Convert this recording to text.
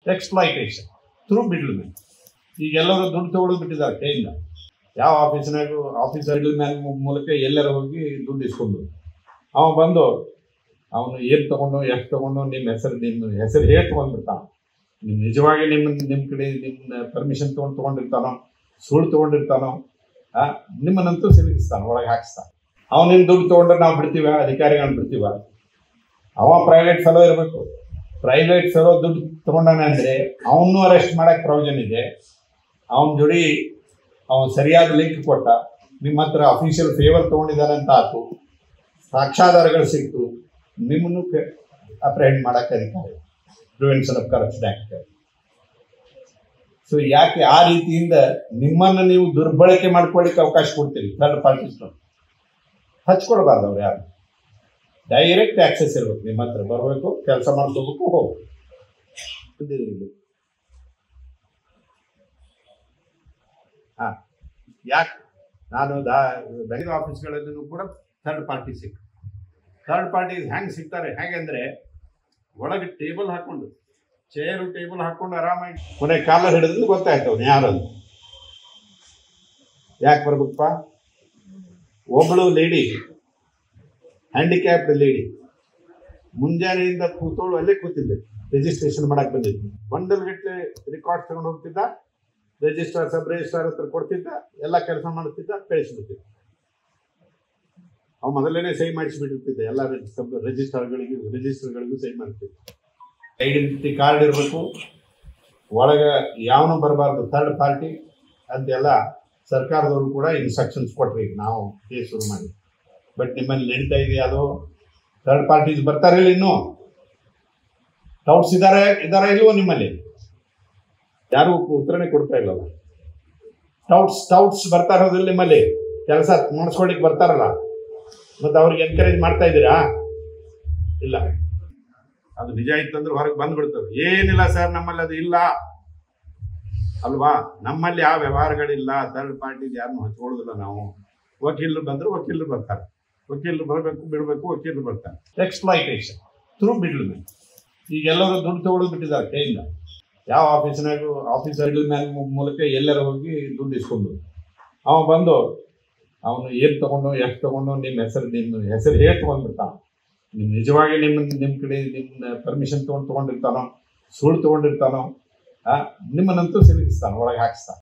exploitation through middle man ಈಗ ಎಲ್ಲರೂ ದುಡ್ಡು ತಗೊಳ್ಳೋದು ಬಿಟ್ಟಿದ್ದಾರೆ ಕೈಯಿಂದ ಯಾವ ಆಫೀಸ್ನಾಗ ಆಫೀಸ್ ಮಿಡ್ಲ್ ಮ್ಯಾನ್ ಮೂಲಕ ಎಲ್ಲರ ಹೋಗಿ ದುಡ್ಡು ಇಸ್ಕೊಂಡು ಅವ ಬಂದು ಅವನು ಏನು ತಗೊಂಡು ಎಷ್ಟು ತಗೊಂಡು ನಿಮ್ಮ ಹೆಸರು ನಿಮ್ಮ ಹೆಸರು ಹೇಳಿ ತೊಗೊಂಡ್ಬಿಡ್ತಾನ ನೀವು ನಿಜವಾಗಿ ನಿಮ್ಮ ನಿಮ್ಮ ಕಡೆ ನಿಮ್ಮ ಪರ್ಮಿಷನ್ ತೊಗೊಂಡು ತೊಗೊಂಡಿರ್ತಾನೋ ಸುಳ್ಳು ತೊಗೊಂಡಿರ್ತಾನೋ ಆ, ನಿಮ್ಮನ್ನಂತೂ ಸಿಲುಕಿಸ್ತಾನೆ ಒಳಗೆ ಹಾಕಿಸ್ತಾನೆ ಅವನಿಂದ ದುಡ್ಡು ತೊಗೊಂಡ್ರೆ ನಾವು ಬಿಡ್ತೀವ ಅಧಿಕಾರಿಗಳನ್ನ ಬಿಡ್ತೀವ ಅವ ಪ್ರೈವೇಟ್ ಫೆಲೋ ಇರಬೇಕು ಪ್ರೈವೇಟ್ ಫೆಲೋ ದುಡ್ಡು ತೊಗೊಂಡಾನೆ ಅಂದರೆ ಅವನ್ನೂ ಅರೆಸ್ಟ್ ಮಾಡಕ್ಕೆ ಪ್ರಯೋಜನ ಇದೆ ಅವನ ಜೋಡಿ ಅವನು ಸರಿಯಾದ ಲಿಂಕ್ ಕೊಟ್ಟ ನಿಮ್ಮ ಹತ್ರ ಅಫಿಷಿಯಲ್ ಫೇವರ್ ತೊಗೊಂಡಿದ್ದಾನೆ ಅಂತ ಆಯ್ತು ಸಾಕ್ಷ್ಯಾಧಾರಗಳು ಸಿಕ್ತು ನಿಮ್ಮನ್ನು ಅಪ್ರೆಹೆಂಡ್ ಮಾಡಕ್ಕೆ ಅಧಿಕಾರ prevention of corruption act so ಯಾಕೆ ಆ ರೀತಿಯಿಂದ ನಿಮ್ಮನ್ನು ನೀವು ದುರ್ಬಳಕೆ ಮಾಡ್ಕೊಳ್ಳಿಕ್ಕೆ ಅವಕಾಶ ಕೊಡ್ತೀರಿ ಥರ್ಡ್ ಪಾರ್ಟೀಸ್ನ ಹಚ್ಕೊಳ್ಬಾರ್ದು ಅವ್ರು ಯಾರು ಡೈರೆಕ್ಟ್ ಆಕ್ಸೆಸ್ ಇರ್ಬೇಕು ನಿಮ್ಮ ಹತ್ರ ಬರಬೇಕು ಕೆಲಸ ಮಾಡ್ಕೋಬೇಕು ಹೋಗ್ಬೇಕು ಬಂದಿದ್ದೀರಿ ಹಾಂ ಯಾಕೆ ನಾನು ದಾ ಬೆಂಗಳೂರು ಆಫೀಸ್ಗಳಲ್ಲೂ ಕೂಡ ಥರ್ಡ್ ಪಾರ್ಟಿ ಸಿಕ್ ಥರ್ಡ್ ಪಾರ್ಟಿ ಹೆಂಗೆ ಸಿಗ್ತಾರೆ ಹೇಗೆಂದರೆ ಒಳಗೆ ಟೇಬಲ್ ಹಾಕೊಂಡು ಚೇರು ಟೇಬಲ್ ಹಾಕೊಂಡು ಆರಾಮಾಗಿ ಕೊನೆ ಕಾಲರ್ ಹಿಡಿದ್ರೆ ಗೊತ್ತಾಯ್ತು ಅವ್ನು ಯಾರಂತ ಯಾಕೆ ಬರ್ಬೇಕಪ್ಪ ಒಬ್ಬಳು ಲೇಡಿ ಹ್ಯಾಂಡಿಕ್ಯಾಪ್ಡ್ ಲೇಡಿ ಮುಂಜಾನೆಯಿಂದ ಕೂತೋಳು ಅಲ್ಲೇ ಕೂತಿದ್ದೆ ರಿಜಿಸ್ಟ್ರೇಷನ್ ಮಾಡಕ್ಕೆ ಬಂದಿದ್ದು ಬಂಡಲ್ ಗಟ್ಟಲೆ ರೆಕಾರ್ಡ್ ತಗೊಂಡು ಹೋಗ್ತಿದ್ದ ರಿಜಿಸ್ಟ್ರಾರ್ ಸಬ್ ರಿಜಿಸ್ಟ್ರಾರ್ ಹತ್ರ ಕೊಡ್ತಿದ್ದ ಎಲ್ಲ ಕೆಲಸ ಮಾಡ್ತಿದ್ದ ಕಳಿಸ್ಬಿಡ್ತಿದ್ದ ಅವ ಮೊದಲನೇ ಸಹಿ ಮಾಡಿಸ್ಬಿಟ್ಟಿರ್ತಿದ್ದೆ ಎಲ್ಲ ಸಬ್ ರಿಜಿಸ್ಟ್ರಾರ್ಗಳಿಗೂ ರಿಜಿಸ್ಟರ್ಗಳಿಗೂ ಸಹಿ ಮಾಡ್ತಿದ್ದ ಐಡೆಂಟಿಟಿ ಕಾರ್ಡ್ ಇರಬೇಕು ಒಳಗೆ ಯಾವನು ಬರಬಾರ್ದು ಥರ್ಡ್ ಪಾರ್ಟಿ ಅಂತೆಲ್ಲ ಸರ್ಕಾರದವರು ಕೂಡ ಇನ್ಸ್ಟ್ರಕ್ಷನ್ಸ್ ಕೊಟ್ರಿ ಈಗ ನಾವು ಕೇಸ್ ಶುರು ಮಾಡಿ ಬಟ್ ನಿಮ್ಮಲ್ಲಿ ನಡೀತಾ ಇದೆ ಅದು ಥರ್ಡ್ ಪಾರ್ಟೀಸ್ ಬರ್ತಾರೆ ಇನ್ನೂ ಟೌಟ್ಸ್ ಇದ್ದಾರೆ ಇದ್ದಾರೆ ಇಲ್ವೋ ನಿಮ್ಮಲ್ಲಿ ಯಾರು ಉತ್ತರನೇ ಕೊಡ್ತಾ ಇಲ್ಲಲ್ಲ ಟೌಟ್ಸ್ ಟೌಟ್ಸ್ ಬರ್ತಾ ಇರೋದಿಲ್ಲ ನಿಮ್ಮಲ್ಲಿ ಕೆಲಸ ಮಾಡಿಸ್ಕೊಳಿಕ್ ಬರ್ತಾರಲ್ಲ ಮತ್ತೆ ಅವ್ರಿಗೆ ಎನ್ಕರೇಜ್ ಮಾಡ್ತಾ ಇದ್ದೀರಾ ಇಲ್ಲ ಅದು ನಿಜ ಇತ್ತಂದ್ರೆ ಹೊರಗೆ ಬಂದ್ಬಿಡ್ತದೆ ಏನಿಲ್ಲ ಸರ್ ನಮ್ಮಲ್ಲಿ ಅದು ಇಲ್ಲ ಅಲ್ವಾ ನಮ್ಮಲ್ಲಿ ಯಾವ ವ್ಯವಹಾರಗಳಿಲ್ಲ ಥರ್ಡ್ ಪಾರ್ಟಿ ಯಾರನ್ನು ಹಚ್ಕೊಳ್ಳೋದಿಲ್ಲ ನಾವು ವಕೀಲರು ಬಂದ್ರೆ ವಕೀಲರು ಬರ್ತಾರೆ ವಕೀಲರು ಬರಬೇಕು ಬಿಡಬೇಕು ವಕೀಲರು ಬರ್ತಾರೆ ಎಕ್ಸ್ಪ್ಲಾಯಿಟೇಷನ್ ಥ್ರೂ ಮಿಡ್ಲ್ ಮ್ಯಾನ್ ಈಗ ಎಲ್ಲರೂ ದುಡ್ಡು ತಗೊಳ್ಳೋದು ಬಿಟ್ಟಿದ್ದಾರೆ ಕೈಯಿಂದ ಯಾವ ಆಫೀಸ್ನಾಗ ಆಫೀಸ್ ಮಿಡ್ಲ್ ಮ್ಯಾನ್ ಮೂಲಕ ಎಲ್ಲರ ಹೋಗಿ ದುಡ್ಡು ಇಸ್ಕೊಂಡು ಅವ ಬಂದು ಅವನು ಏನು ತಗೊಂಡು ಎಷ್ಟು ತಗೊಂಡು ನಿಮ್ಮ ಹೆಸರು ನಿಮ್ಮ ಹೆಸರು ಹೇಳಿ ತೊಗೊಂಡ್ಬಿಡ್ತಾನ ನೀವು ನಿಜವಾಗಿ ನಿಮ್ಮ ನಿಮ್ಮ ಕಡೆ ನಿಮ್ಮ ಪರ್ಮಿಷನ್ ತೊಗೊಂಡು ತೊಗೊಂಡಿರ್ತಾನೋ ಸುಳ್ಳು ತೊಗೊಂಡಿರ್ತಾನೋ ಆ, ನಿಮ್ಮನ್ನಂತೂ ಸಿಲುಕಿಸ್ತಾನೆ ಒಳಗೆ ಹಾಕಿಸ್ತಾನೆ